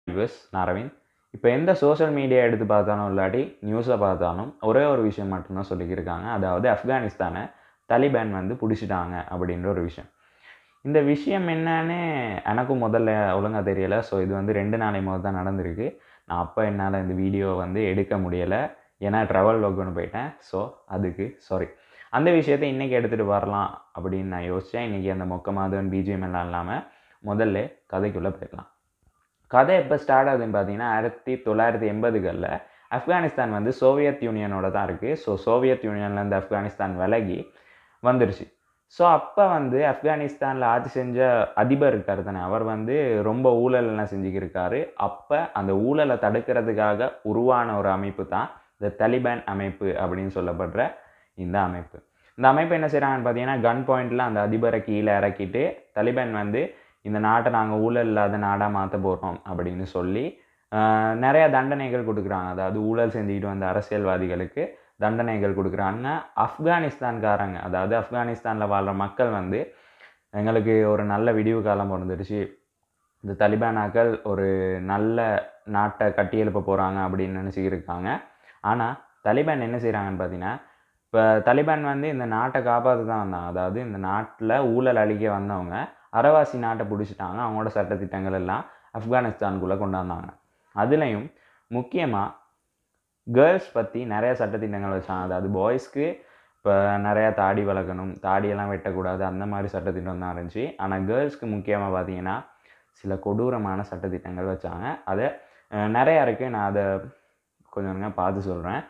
Viewers நான் அரவிந்த் இப்போ எந்த சோஷியல் மீடியா எடுத்து பார்த்தாலும் இல்லாட்டி நியூஸை பார்த்தாலும் ஒரே ஒரு விஷயம் மட்டும்தான் சொல்லிக்கிருக்காங்க அதாவது ஆப்கானிஸ்தானை தலிபான் வந்து பிடிச்சிட்டாங்க அப்படின்ற ஒரு விஷயம் இந்த விஷயம் என்னன்னு எனக்கும் முதல்ல ஒழுங்காக தெரியலை ஸோ இது வந்து ரெண்டு நாளை முதல் தான் நடந்திருக்கு நான் அப்போ என்னால் இந்த வீடியோ வந்து எடுக்க முடியலை ஏன்னா ட்ராவல் ஒர்க்குன்னு போயிட்டேன் ஸோ அதுக்கு சாரி அந்த விஷயத்தை இன்றைக்கி எடுத்துகிட்டு வரலாம் அப்படின்னு நான் யோசித்தேன் இன்றைக்கி அந்த மொக்க மாதவன் பிஜிஎம் எல்லாம் இல்லாமல் முதல்ல கதைக்குள்ளே போயிடலாம் கதை எப்போ ஸ்டார்ட் ஆகுதுன்னு பார்த்தீங்கன்னா ஆயிரத்தி தொள்ளாயிரத்தி எண்பதுகளில் ஆப்கானிஸ்தான் வந்து சோவியத் யூனியனோட தான் இருக்குது ஸோ சோவியத் யூனியன்லேருந்து ஆப்கானிஸ்தான் விலகி வந்துருச்சு ஸோ அப்போ வந்து ஆப்கானிஸ்தானில் ஆட்சி செஞ்ச அதிபர் இருக்கார் தானே அவர் வந்து ரொம்ப ஊழலெல்லாம் செஞ்சுக்கிருக்காரு அப்போ அந்த ஊழலை தடுக்கிறதுக்காக உருவான ஒரு அமைப்பு தான் இந்த தலிபான் அமைப்பு அப்படின்னு சொல்லப்படுற இந்த அமைப்பு இந்த அமைப்பு என்ன செய்கிறாங்கன்னு பார்த்தீங்கன்னா கன் பாயிண்டில் அந்த அதிபரை கீழே இறக்கிட்டு தலிபான் வந்து இந்த நாட்டை நாங்கள் ஊழல் இல்லாத நாடாக மாற்ற போகிறோம் அப்படின்னு சொல்லி நிறையா தண்டனைகள் கொடுக்குறாங்க அதாவது ஊழல் செஞ்சுக்கிட்டு வந்த அரசியல்வாதிகளுக்கு தண்டனைகள் கொடுக்குறாங்க ஆப்கானிஸ்தான்காரங்க அதாவது ஆப்கானிஸ்தானில் வாழ்கிற மக்கள் வந்து எங்களுக்கு ஒரு நல்ல விடிவு காலம் பிறந்துடுச்சு இந்த தலிபானாக்கள் ஒரு நல்ல நாட்டை கட்டியெழுப்ப போகிறாங்க அப்படின்னு நினச்சிக்கிருக்காங்க ஆனால் தலிபான் என்ன செய்கிறாங்கன்னு பார்த்தீங்கன்னா இப்போ தலிபான் வந்து இந்த நாட்டை காப்பாற்ற தான் வந்தாங்க அதாவது இந்த நாட்டில் ஊழல் அழிக்க வந்தவங்க அரவாசி நாட்டை பிடிச்சிட்டாங்க அவங்களோட சட்டத்திட்டங்கள் எல்லாம் ஆப்கானிஸ்தானுக்குள்ளே கொண்டாந்தாங்க அதுலேயும் முக்கியமாக கேர்ள்ஸ் பற்றி நிறைய சட்டத்திட்டங்கள் வச்சாங்க அதாவது பாய்ஸ்க்கு இப்போ நிறையா தாடி வளர்க்கணும் தாடியெல்லாம் வெட்டக்கூடாது அந்த மாதிரி சட்டத்திட்டம் தான் இருந்துச்சு ஆனால் கேர்ள்ஸ்க்கு முக்கியமாக பார்த்தீங்கன்னா சில கொடூரமான சட்டத்திட்டங்கள் வச்சாங்க அதை நிறையா இருக்குது நான் அதை கொஞ்சம் கொஞ்சம் பார்த்து சொல்கிறேன்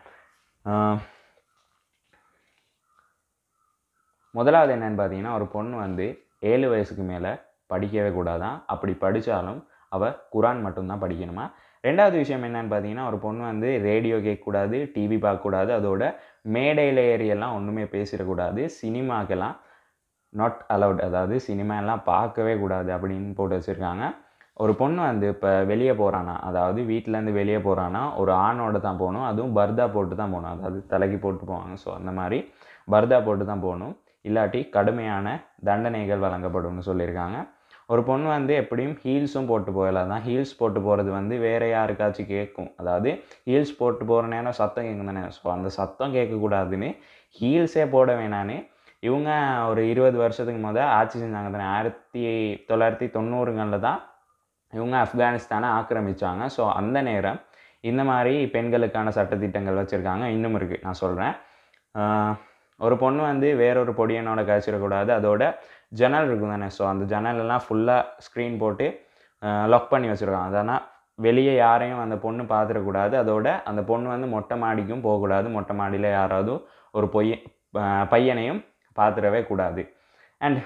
முதலாவது என்னென்னு பார்த்தீங்கன்னா ஒரு பொண்ணு வந்து ஏழு வயசுக்கு மேலே படிக்கவே கூடாதான் அப்படி படித்தாலும் அவள் குரான் மட்டும்தான் படிக்கணுமா ரெண்டாவது விஷயம் என்னென்னு பார்த்தீங்கன்னா ஒரு பொண்ணு வந்து ரேடியோ கேட்கக்கூடாது டிவி பார்க்கக்கூடாது அதோட மேடையில் ஏரியெல்லாம் ஒன்றுமே பேசிடக்கூடாது சினிமாக்கெல்லாம் நாட் அலவுட் அதாவது சினிமா எல்லாம் பார்க்கவே கூடாது அப்படின்னு போட்டு வச்சுருக்காங்க ஒரு பொண்ணு வந்து இப்போ வெளியே போகிறானா அதாவது வீட்டிலேருந்து வெளியே போகிறானா ஒரு ஆணோட தான் போகணும் அதுவும் பர்தா போட்டு தான் போகணும் அதாவது தலைக்கு போட்டு போவாங்க ஸோ அந்த மாதிரி பர்தா போட்டு தான் போகணும் இல்லாட்டி கடுமையான தண்டனைகள் வழங்கப்படும்னு சொல்லியிருக்காங்க ஒரு பொண்ணு வந்து எப்படியும் ஹீல்ஸும் போட்டு போகலாம் தான் ஹீல்ஸ் போட்டு போகிறது வந்து வேறு யாருக்காச்சும் கேட்கும் அதாவது ஹீல்ஸ் போட்டு போகிற நேரம் சத்தம் கேட்கும் தானே ஸோ அந்த சத்தம் கேட்கக்கூடாதுன்னு ஹீல்ஸே போட வேணான்னு இவங்க ஒரு இருபது வருஷத்துக்கு முதல் ஆட்சி செஞ்சாங்க தானே ஆயிரத்தி தொள்ளாயிரத்தி தொண்ணூறுகளில் தான் இவங்க ஆப்கானிஸ்தானை ஆக்கிரமித்தாங்க ஸோ அந்த நேரம் இந்த மாதிரி பெண்களுக்கான சட்டத்திட்டங்கள் வச்சுருக்காங்க இன்னும் இருக்குது நான் சொல்கிறேன் ஒரு பொண்ணு வந்து வேறொரு பொடியனோட கழிச்சிடக்கூடாது அதோட ஜன்னல் இருக்கும் தானே ஸோ அந்த ஜன்னலெல்லாம் ஃபுல்லாக ஸ்க்ரீன் போட்டு லாக் பண்ணி வச்சுருக்காங்க அதனால் வெளியே யாரையும் அந்த பொண்ணு பார்த்துடக்கூடாது அதோட அந்த பொண்ணு வந்து மொட்டை மாடிக்கும் போகக்கூடாது மொட்டை மாடியில் யாராவது ஒரு பொய்ய பையனையும் பார்த்துடவே கூடாது அண்ட்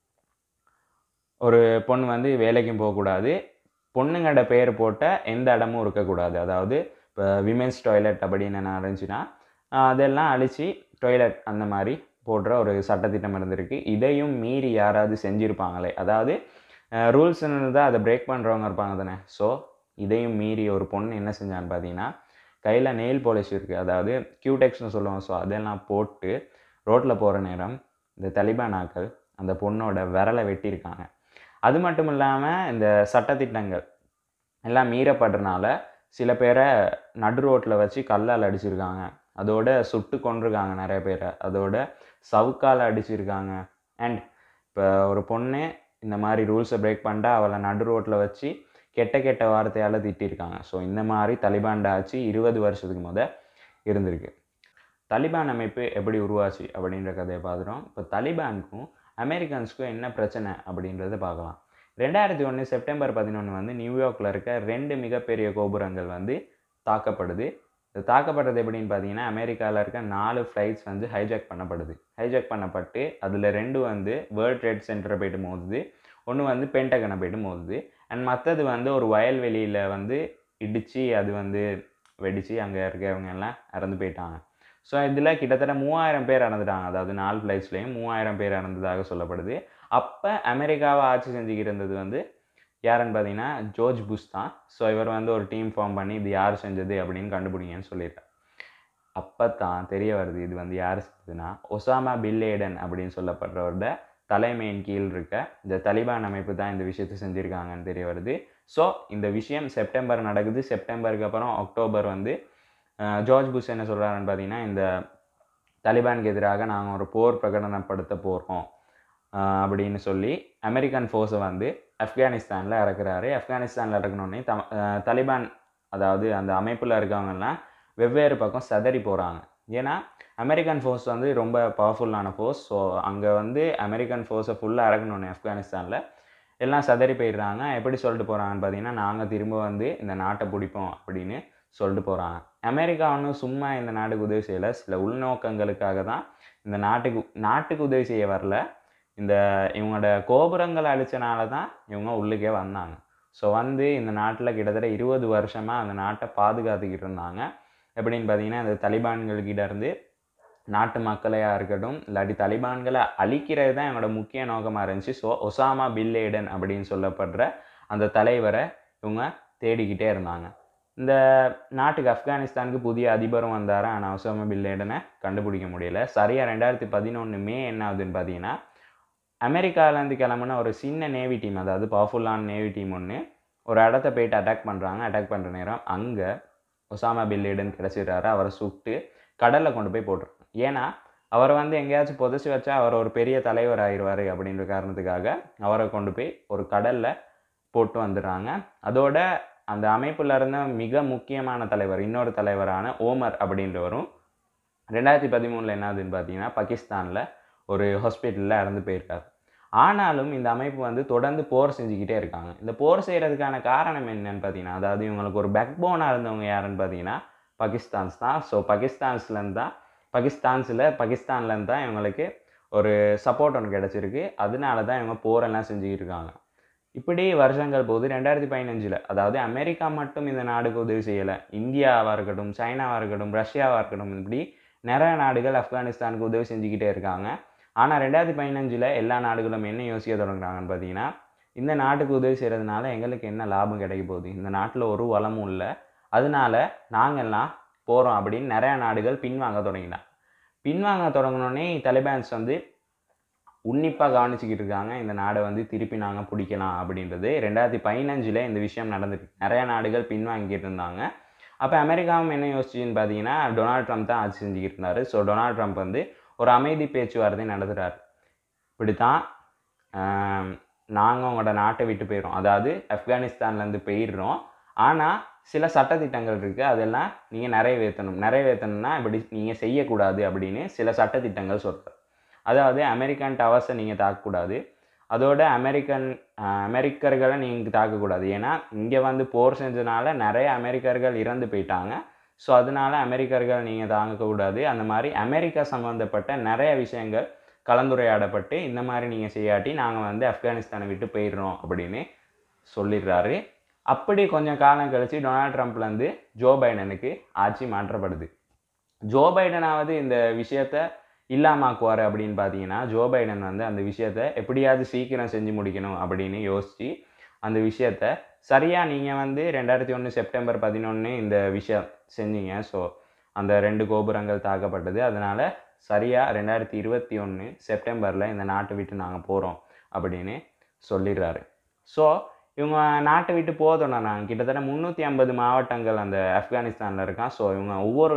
ஒரு பொண்ணு வந்து வேலைக்கும் போகக்கூடாது பொண்ணுங்கள்ட பேர் போட்ட எந்த இடமும் இருக்கக்கூடாது அதாவது இப்போ விமென்ஸ் டாய்லெட் அப்படின்னு என்ன இருந்துச்சுன்னா அதெல்லாம் அழித்து டாய்லெட் அந்த மாதிரி போடுற ஒரு சட்டத்திட்டம் இருந்திருக்கு இதையும் மீறி யாராவது செஞ்சுருப்பாங்களே அதாவது ரூல்ஸ்னு தான் அதை பிரேக் பண்ணுறவங்க இருப்பாங்க தானே ஸோ இதையும் மீறி ஒரு பொண்ணு என்ன செஞ்சான்னு பார்த்தீங்கன்னா கையில் நெயில் பாலிஷ் இருக்குது அதாவது கியூடெக்ஸ்னு சொல்லுவோம் ஸோ அதெல்லாம் போட்டு ரோட்டில் போகிற நேரம் இந்த தலிபானாக்கள் அந்த பொண்ணோட விரலை வெட்டியிருக்காங்க அது மட்டும் இல்லாமல் இந்த சட்டத்திட்டங்கள் எல்லாம் மீறப்படுறனால சில பேரை நடு ரோட்டில் வச்சு கல்லால் அடிச்சிருக்காங்க அதோட சுட்டு கொண்டிருக்காங்க நிறைய பேரை அதோட சவுக்கால் அடிச்சிருக்காங்க அண்ட் இப்போ ஒரு பொண்ணு இந்த மாதிரி ரூல்ஸை பிரேக் பண்ணிட்டா அவளை நடு ரோட்டில் வச்சு கெட்ட கெட்ட வார்த்தையால் திட்டிருக்காங்க ஸோ இந்த மாதிரி தலிபான்ட ஆச்சு இருபது வருஷத்துக்கு முத இருந்திருக்கு தலிபான் அமைப்பு எப்படி உருவாச்சு அப்படின்ற கதையை பார்த்துட்டோம் இப்போ தலிபானுக்கும் அமெரிக்கன்ஸுக்கும் என்ன பிரச்சனை அப்படின்றத பார்க்கலாம் ரெண்டாயிரத்தி ஒன்று செப்டம்பர் பதினொன்று வந்து நியூயார்க்கில் இருக்க ரெண்டு மிகப்பெரிய கோபுரங்கள் வந்து தாக்கப்படுது இது தாக்கப்படுறது எப்படின்னு பார்த்தீங்கன்னா அமெரிக்காவில் இருக்க நாலு ஃப்ளைட்ஸ் வந்து ஹைஜாக் பண்ணப்படுது ஹைஜாக் பண்ணப்பட்டு அதில் ரெண்டு வந்து வேர்ல்ட் ட்ரேட் சென்டரை போயிட்டு மோதுது ஒன்று வந்து பென்டகனை போயிட்டு மோதுது அண்ட் மற்றது வந்து ஒரு வயல்வெளியில் வந்து இடித்து அது வந்து வெடித்து அங்கே இருக்கிறவங்க எல்லாம் இறந்து போயிட்டாங்க ஸோ இதில் கிட்டத்தட்ட மூவாயிரம் பேர் இறந்துட்டாங்க அதாவது நாலு ஃப்ளைட்ஸ்லேயும் மூவாயிரம் பேர் இறந்ததாக சொல்லப்படுது அப்போ அமெரிக்காவை ஆட்சி செஞ்சுக்கிட்டு இருந்தது வந்து யாருன்னு பார்த்தீங்கன்னா ஜோர்ஜ் புஷ் தான் ஸோ இவர் வந்து ஒரு டீம் ஃபார்ம் பண்ணி இது யார் செஞ்சது அப்படின்னு கண்டுபிடிங்கன்னு சொல்லியிருக்கார் அப்போ தான் தெரிய வருது இது வந்து யார் செஞ்சதுன்னா ஒசாமா பில்லேடன் அப்படின்னு சொல்லப்படுறவரோட தலைமையின் கீழ் இருக்க இந்த தலிபான் அமைப்பு தான் இந்த விஷயத்தை செஞ்சுருக்காங்கன்னு தெரிய வருது ஸோ இந்த விஷயம் செப்டம்பர் நடக்குது செப்டம்பருக்கு அப்புறம் அக்டோபர் வந்து அஹ், ஜார்ஜ் புஷ் என்ன சொல்கிறாருன்னு பார்த்தீங்கன்னா இந்த தலிபானுக்கு எதிராக நாங்கள் ஒரு போர் பிரகடனப்படுத்த போகிறோம் அப்படின்னு சொல்லி அமெரிக்கன் ஃபோர்ஸை வந்து ஆப்கானிஸ்தானில் இறக்குறாரு ஆப்கானிஸ்தானில் இறக்குனோடனே த அஹ், தலிபான் அதாவது அந்த அமைப்பில் இருக்கவங்கெல்லாம் வெவ்வேறு பக்கம் சதறி போகிறாங்க ஏன்னா அமெரிக்கன் ஃபோர்ஸ் வந்து ரொம்ப பவர்ஃபுல்லான ஃபோர்ஸ் ஸோ அங்கே வந்து அமெரிக்கன் ஃபோர்ஸை ஃபுல்லாக இறக்கணுன்னு ஆப்கானிஸ்தானில் எல்லாம் சதறி போயிடுறாங்க எப்படி சொல்லிட்டு போகிறாங்கன்னு பார்த்தீங்கன்னா நாங்கள் திரும்ப வந்து இந்த நாட்டை பிடிப்போம் அப்படின்னு சொல்லிட்டு போகிறாங்க அமெரிக்கா ஒன்றும் சும்மா இந்த நாட்டுக்கு உதவி செய்யலை சில உள்நோக்கங்களுக்காக தான் இந்த நாட்டுக்கு நாட்டுக்கு உதவி செய்ய வரல இந்த இவங்களோட கோபுரங்களை அழிச்சனால தான் இவங்க உள்ளுக்கே வந்தாங்க ஸோ வந்து இந்த நாட்டில் கிட்டத்தட்ட இருபது வருஷமாக அந்த நாட்டை பாதுகாத்துக்கிட்டு இருந்தாங்க எப்படின்னு பார்த்தீங்கன்னா இந்த தலிபான்கள்கிட்ட இருந்து நாட்டு மக்களையாக இருக்கட்டும் இல்லாட்டி தலிபான்களை அழிக்கிறது தான் என்னோட முக்கிய நோக்கமாக இருந்துச்சு ஸோ ஒசாமா பின் லேடன் அப்படின்னு சொல்லப்படுற அந்த தலைவரை இவங்க தேடிக்கிட்டே இருந்தாங்க இந்த நாட்டுக்கு ஆப்கானிஸ்தானுக்கு புதிய அதிபரும் வந்தார் ஆனால் ஒசாமா பின் லேடனை கண்டுபிடிக்க முடியல சரியாக ரெண்டாயிரத்தி பதினொன்று மே என்ன ஆகுதுன்னு பார்த்தீங்கன்னா அமெரிக்காவிலேருந்து கிளம்புன ஒரு சின்ன நேவி டீம் அதாவது பவர்ஃபுல்லான நேவி டீம் ஒன்று ஒரு இடத்த போயிட்டு அட்டாக் பண்ணுறாங்க அட்டாக் பண்ணுற நேரம் அங்கே ஒசாமா பின் லேடன் கிடச்சிடுறாரு அவரை சுட்டு கடலில் கொண்டு போய் போட்டுருங்க ஏன்னா அவரை வந்து எங்கேயாச்சும் புதைச்சி வச்சா அவர் ஒரு பெரிய தலைவர் ஆயிடுவார் அப்படின்ற காரணத்துக்காக அவரை கொண்டு போய் ஒரு கடலில் போட்டு வந்துடுறாங்க அதோட அந்த அமைப்பில் இருந்த மிக முக்கியமான தலைவர் இன்னொரு தலைவரான ஓமர் அப்படின்றவரும் ரெண்டாயிரத்தி பதிமூணில் என்ன ஆகுதுன்னு பார்த்தீங்கன்னா பாகிஸ்தானில் ஒரு ஹாஸ்பிட்டலில் இறந்து போயிருக்காரு ஆனாலும் இந்த அமைப்பு வந்து தொடர்ந்து போர் செஞ்சுக்கிட்டே இருக்காங்க இந்த போர் செய்கிறதுக்கான காரணம் என்னன்னு பார்த்தீங்கன்னா அதாவது இவங்களுக்கு ஒரு பேக் போனாக இருந்தவங்க யாருன்னு பார்த்தீங்கன்னா பாகிஸ்தான்ஸ் தான் ஸோ பாகிஸ்தான்ஸ்லேருந்து தான் பாகிஸ்தான்ஸில் பாகிஸ்தான்லேருந்து தான் இவங்களுக்கு ஒரு சப்போர்ட் ஒன்று கிடச்சிருக்கு அதனால தான் இவங்க போரெல்லாம் செஞ்சுக்கிட்டு இருக்காங்க இப்படி வருஷங்கள் போது ரெண்டாயிரத்தி பதினஞ்சில் அதாவது அமெரிக்கா மட்டும் இந்த நாடுக்கு உதவி செய்யலை இந்தியாவாக இருக்கட்டும் சைனாவாக இருக்கட்டும் ரஷ்யாவாக இருக்கட்டும் இப்படி நிறைய நாடுகள் ஆப்கானிஸ்தானுக்கு உதவி செஞ்சுக்கிட்டே இருக்காங்க ஆனால் ரெண்டாயிரத்தி பதினஞ்சில் எல்லா நாடுகளும் என்ன யோசிக்க தொடங்குறாங்கன்னு பார்த்தீங்கன்னா இந்த நாட்டுக்கு உதவி செய்கிறதுனால எங்களுக்கு என்ன லாபம் கிடைக்க போகுது இந்த நாட்டில் ஒரு வளமும் இல்லை அதனால நாங்கள்லாம் போகிறோம் அப்படின்னு நிறையா நாடுகள் பின்வாங்க தொடங்கினாங்க பின்வாங்க தொடங்கினோடனே தலிபான்ஸ் வந்து உன்னிப்பாக கவனிச்சுக்கிட்டு இருக்காங்க இந்த நாடை வந்து திருப்பி நாங்கள் பிடிக்கலாம் அப்படின்றது ரெண்டாயிரத்தி பதினஞ்சில் இந்த விஷயம் நடந்திருக்கு நிறையா நாடுகள் பின்வாங்கிட்டு இருந்தாங்க அப்போ அமெரிக்காவும் என்ன யோசிச்சுன்னு பார்த்தீங்கன்னா டொனால்ட் ட்ரம்ப் தான் ஆட்சி செஞ்சுக்கிட்டு இருந்தார் ஸோ டொனால்ட் ட்ரம்ப் வந்து ஒரு அமைதி பேச்சுவார்த்தை நடத்துகிறார் இப்படித்தான் நாங்கள் உங்களோட நாட்டை விட்டு போயிடுறோம் அதாவது ஆப்கானிஸ்தான்லேருந்து போயிடுறோம் ஆனால் சில சட்டத்திட்டங்கள் இருக்குது அதெல்லாம் நீங்கள் நிறைவேற்றணும் நிறைவேற்றணும்னா இப்படி நீங்கள் செய்யக்கூடாது அப்படின்னு சில சட்டத்திட்டங்கள் சொல்கிறார் அதாவது அமெரிக்கன் டவர்ஸை நீங்கள் தாக்கக்கூடாது அதோட அமெரிக்கன் அஹ், அமெரிக்கர்களை நீங்கள் தாக்கக்கூடாது ஏன்னா இங்கே வந்து போர் செஞ்சனால நிறைய அமெரிக்கர்கள் இறந்து போயிட்டாங்க ஸோ அதனால அமெரிக்கர்கள் நீங்கள் தாங்கக்கூடாது அந்த மாதிரி அமெரிக்கா சம்மந்தப்பட்ட நிறைய விஷயங்கள் கலந்துரையாடப்பட்டு இந்த மாதிரி நீங்கள் செய்யாட்டி நாங்கள் வந்து ஆப்கானிஸ்தானை விட்டு போயிடுறோம் அப்படின்னு சொல்லிடுறாரு அப்படி கொஞ்சம் காலம் கழிச்சு டொனால்ட் ட்ரம்ப்லேருந்து ஜோ பைடனுக்கு ஆட்சி மாற்றப்படுது ஜோ பைடனாவது இந்த விஷயத்த இல்லாமாக்குவார் அப்படின்னு பார்த்தீங்கன்னா ஜோ பைடன் வந்து அந்த விஷயத்த எப்படியாவது சீக்கிரம் செஞ்சு முடிக்கணும் அப்படின்னு யோசித்து அந்த விஷயத்த சரியாக நீங்கள் வந்து ரெண்டாயிரத்தி ஒன்று செப்டம்பர் பதினொன்று இந்த விஷயம் செஞ்சீங்க ஸோ அந்த ரெண்டு கோபுரங்கள் தாக்கப்பட்டது அதனால் சரியாக ரெண்டாயிரத்தி இருபத்தி ஒன்று செப்டம்பரில் இந்த நாட்டை விட்டு நாங்கள் போகிறோம் அப்படின்னு சொல்லிடுறாரு ஸோ இவங்க நாட்டை விட்டு போதோன்னா நாங்கள் கிட்டத்தட்ட முந்நூற்றி ஐம்பது மாவட்டங்கள் அந்த ஆப்கானிஸ்தானில் இருக்கான் ஸோ இவங்க ஒவ்வொரு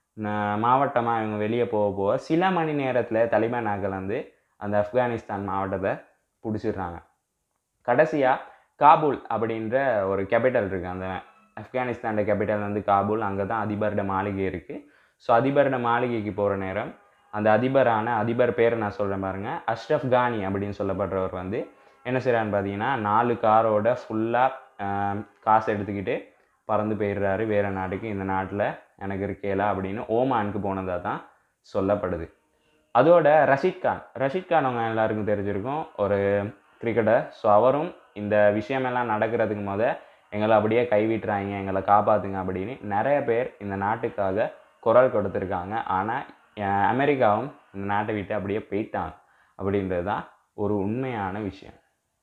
மாவட்டமாக இவங்க வெளியே போக போக சில மணி நேரத்தில் தலிபான் ஆக்கள் வந்து அந்த ஆப்கானிஸ்தான் மாவட்டத்தை பிடிச்சிடுறாங்க கடைசியாக காபூல் அப்படின்ற ஒரு கேபிட்டல் இருக்குது அந்த ஆப்கானிஸ்தானோட கேபிட்டல் வந்து காபூல் அங்கே தான் அதிபரோட மாளிகை இருக்குது ஸோ அதிபரோட மாளிகைக்கு போகிற நேரம் அந்த அதிபரான அதிபர் பேரை நான் சொல்கிறேன் பாருங்க அஷ்ரஃப் கானி அப்படின்னு சொல்லப்படுறவர் வந்து என்ன செய்கிறான்னு பார்த்தீங்கன்னா நாலு காரோட ஃபுல்லாக காசு எடுத்துக்கிட்டு பறந்து போயிடுறாரு வேறு நாட்டுக்கு இந்த நாட்டில் எனக்கு இருக்கேலா அப்படின்னு ஓமானுக்கு போனதாக தான் சொல்லப்படுது அதோட ரஷீத் கான் ரஷீத் கான் அவங்க எல்லாருக்கும் தெரிஞ்சிருக்கும் ஒரு கிரிக்கெட்டர் ஸோ அவரும் இந்த விஷயமெல்லாம் நடக்கிறதுக்கு முத எங்களை அப்படியே கைவிட்டுறாங்க எங்களை காப்பாற்றுங்க அப்படின்னு நிறைய பேர் இந்த நாட்டுக்காக குரல் கொடுத்துருக்காங்க ஆனால் அமெரிக்காவும் இந்த நாட்டை விட்டு அப்படியே போயிட்டாங்க அப்படின்றது தான் ஒரு உண்மையான விஷயம்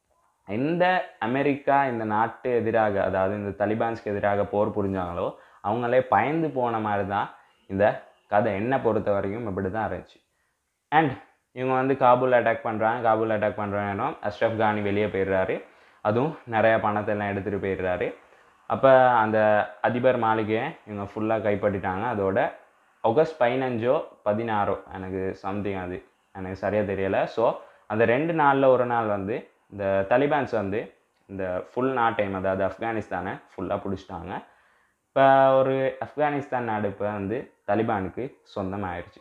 எந்த அமெரிக்கா இந்த நாட்டு எதிராக அதாவது இந்த தலிபான்ஸ்க்கு எதிராக போர் புரிஞ்சாங்களோ அவங்களே பயந்து போன மாதிரி தான் இந்த கதை என்னை பொறுத்த வரைக்கும் இப்படி தான் இருந்துச்சு அண்ட் இவங்க வந்து காபூல் அட்டாக் பண்ணுறாங்க காபூல் அட்டாக் பண்ணுற நேரம் அஷ்ரஃப் கானி வெளியே போயிடுறாரு அதுவும் நிறையா பணத்தை எல்லாம் எடுத்துகிட்டு போயிடுறாரு அப்போ அந்த அதிபர் மாளிகையை இவங்க ஃபுல்லாக கைப்பற்றிட்டாங்க அதோட ஆகஸ்ட் பதினஞ்சோ பதினாறோ எனக்கு சம்திங் அது எனக்கு சரியாக தெரியலை ஸோ அந்த ரெண்டு நாளில் ஒரு நாள் வந்து இந்த தலிபான்ஸ் வந்து இந்த ஃபுல் நாட்டையும் அதாவது ஆப்கானிஸ்தானை ஃபுல்லாக பிடிச்சிட்டாங்க இப்போ ஒரு ஆப்கானிஸ்தான் நாடு இப்போ வந்து தலிபானுக்கு சொந்தமாயிருச்சு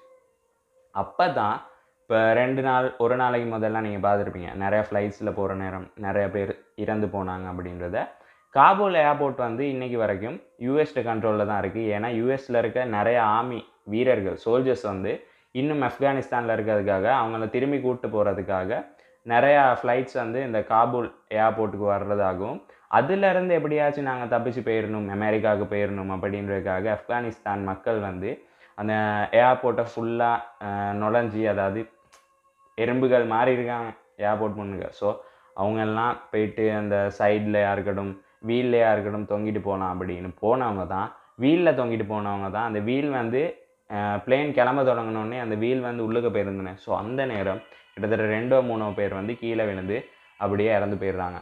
அப்போ தான் இப்போ ரெண்டு நாள் ஒரு நாளைக்கு முதல்ல நீங்கள் பார்த்துருப்பீங்க நிறைய ஃப்ளைட்ஸில் போகிற நேரம் நிறைய பேர் இறந்து போனாங்க அப்படின்றத காபூல் ஏர்போர்ட் வந்து இன்னைக்கு வரைக்கும் யூஎஸ்ட கண்ட்ரோலில் தான் இருக்குது ஏன்னா யூஎஸில் இருக்க நிறைய ஆர்மி வீரர்கள் சோல்ஜர்ஸ் வந்து இன்னும் ஆப்கானிஸ்தானில் இருக்கிறதுக்காக அவங்கள திரும்பி கூப்பிட்டு போகிறதுக்காக நிறையா ஃப்ளைட்ஸ் வந்து இந்த காபூல் ஏர்போர்ட்டுக்கு வர்றதாகவும் அதுலேருந்து எப்படியாச்சும் நாங்கள் தப்பிச்சு போயிடணும் அமெரிக்காவுக்கு போயிடணும் அப்படின்றதுக்காக ஆப்கானிஸ்தான் மக்கள் வந்து அந்த ஏர்போர்ட்டை ஃபுல்லாக நுழைஞ்சி அதாவது எறும்புகள் மாறி இருக்காங்க ஏர்போர்ட் முன்னுக்கு ஸோ அவங்கெல்லாம் போயிட்டு அந்த சைட்லையா இருக்கட்டும் வீல்லையா இருக்கட்டும் தொங்கிட்டு போகலாம் அப்படின்னு போனவங்க தான் வீலில் தொங்கிட்டு போனவங்க தான் அந்த வீல் வந்து பிளேன் கிளம்ப தொடங்கினோடனே அந்த வீல் வந்து உள்ளுக்க போயிருந்தேன் ஸோ அந்த நேரம் கிட்டத்தட்ட ரெண்டோ மூணோ பேர் வந்து கீழே விழுந்து அப்படியே இறந்து போயிடுறாங்க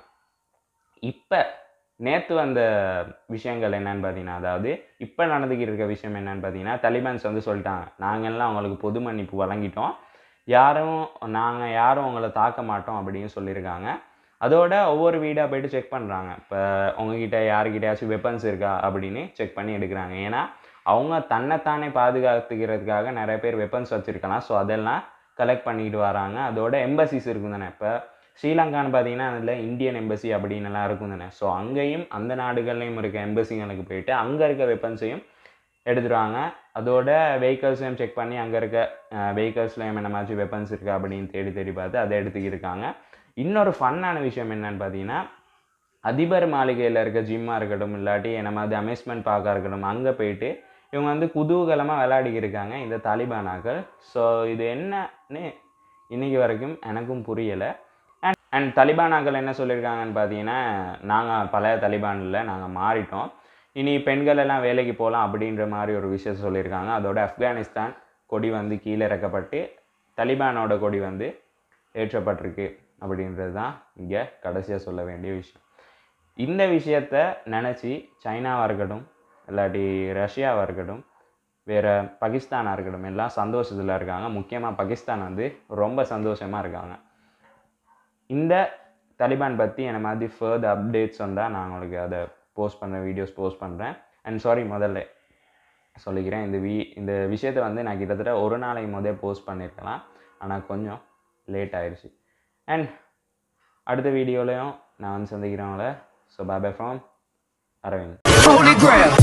இப்போ நேற்று வந்த விஷயங்கள் என்னன்னு பார்த்தீங்கன்னா அதாவது இப்போ நடந்துக்கிட்டு இருக்க விஷயம் என்னன்னு பார்த்தீங்கன்னா தலிபான்ஸ் வந்து சொல்லிட்டாங்க நாங்கள்லாம் அவங்களுக்கு பொது மன்னிப்பு வழங்கிட்டோம் யாரும் நாங்கள் யாரும் உங்களை தாக்க மாட்டோம் அப்படின்னு சொல்லியிருக்காங்க அதோட ஒவ்வொரு வீடாக போயிட்டு செக் பண்ணுறாங்க இப்போ உங்ககிட்ட யாருக்கிட்டயாச்சும் வெப்பன்ஸ் இருக்கா அப்படின்னு செக் பண்ணி எடுக்கிறாங்க ஏன்னா அவங்க தன்னைத்தானே பாதுகாத்துக்கிறதுக்காக நிறைய பேர் வெப்பன்ஸ் வச்சுருக்கலாம் ஸோ அதெல்லாம் கலெக்ட் பண்ணிக்கிட்டு வராங்க அதோட எம்பசிஸ் இருக்கும் தானே இப்போ ஸ்ரீலங்கான்னு பார்த்தீங்கன்னா அதில் இந்தியன் எம்பசி அப்படின்னு எல்லாம் இருக்கும் தானே ஸோ அங்கேயும் அந்த நாடுகள்லையும் இருக்க எம்பசிங்களுக்கு போயிட்டு அங்கே இருக்க வெப்பன்ஸையும் எடுத்துருவாங்க அதோட வெஹிக்கல்ஸையும் செக் பண்ணி அங்கே இருக்க வெஹிக்கல்ஸ்லையும் என்ன மாதிரி வெப்பன்ஸ் இருக்கா அப்படின்னு தேடி தேடி பார்த்து அதை எடுத்துக்கிருக்காங்க இன்னொரு ஃபன்னான விஷயம் என்னன்னு பார்த்தீங்கன்னா அதிபர் மாளிகையில் இருக்க ஜிம்மாக இருக்கட்டும் இல்லாட்டி என்ன மாதிரி அமேஸ்மெண்ட் பார்க்காக இருக்கட்டும் அங்கே போயிட்டு இவங்க வந்து குதூகலமாக விளையாடிக்கிருக்காங்க இந்த தாலிபானாக்கள் ஸோ இது என்னன்னு இன்னைக்கு வரைக்கும் எனக்கும் புரியலை அண்ட் அண்ட் தலிபானாக்கள் என்ன சொல்லியிருக்காங்கன்னு பார்த்தீங்கன்னா நாங்கள் பழைய தலிபானில் நாங்கள் மாறிட்டோம் இனி பெண்கள் எல்லாம் வேலைக்கு போகலாம் அப்படின்ற மாதிரி ஒரு விஷயம் சொல்லியிருக்காங்க அதோட ஆப்கானிஸ்தான் கொடி வந்து கீழே இறக்கப்பட்டு தலிபானோட கொடி வந்து ஏற்றப்பட்டிருக்கு அப்படின்றது தான் இங்கே கடைசியாக சொல்ல வேண்டிய விஷயம் இந்த விஷயத்த நினச்சி சைனாவாக இருக்கட்டும் இல்லாட்டி ரஷ்யாவாக இருக்கட்டும் வேறு பாகிஸ்தானாக இருக்கட்டும் எல்லாம் சந்தோஷத்தில் இருக்காங்க முக்கியமாக பாகிஸ்தான் வந்து ரொம்ப சந்தோஷமாக இருக்காங்க இந்த தலிபான் பற்றி என்ன மாதிரி ஃபர்தர் அப்டேட்ஸ் வந்தால் நான் உங்களுக்கு அதை போஸ்ட் பண்ணுறேன் வீடியோஸ் போஸ்ட் பண்ணுறேன் அண்ட் சாரி முதல்ல சொல்லிக்கிறேன் இந்த வி இந்த விஷயத்தை வந்து நான் கிட்டத்தட்ட ஒரு நாளைக்கு முதல் போஸ்ட் பண்ணியிருக்கலாம் ஆனால் கொஞ்சம் லேட் ஆயிடுச்சு அண்ட் அடுத்த வீடியோலையும் நான் வந்து சந்திக்கிறவங்கள so bye from Aravind Holy Grail.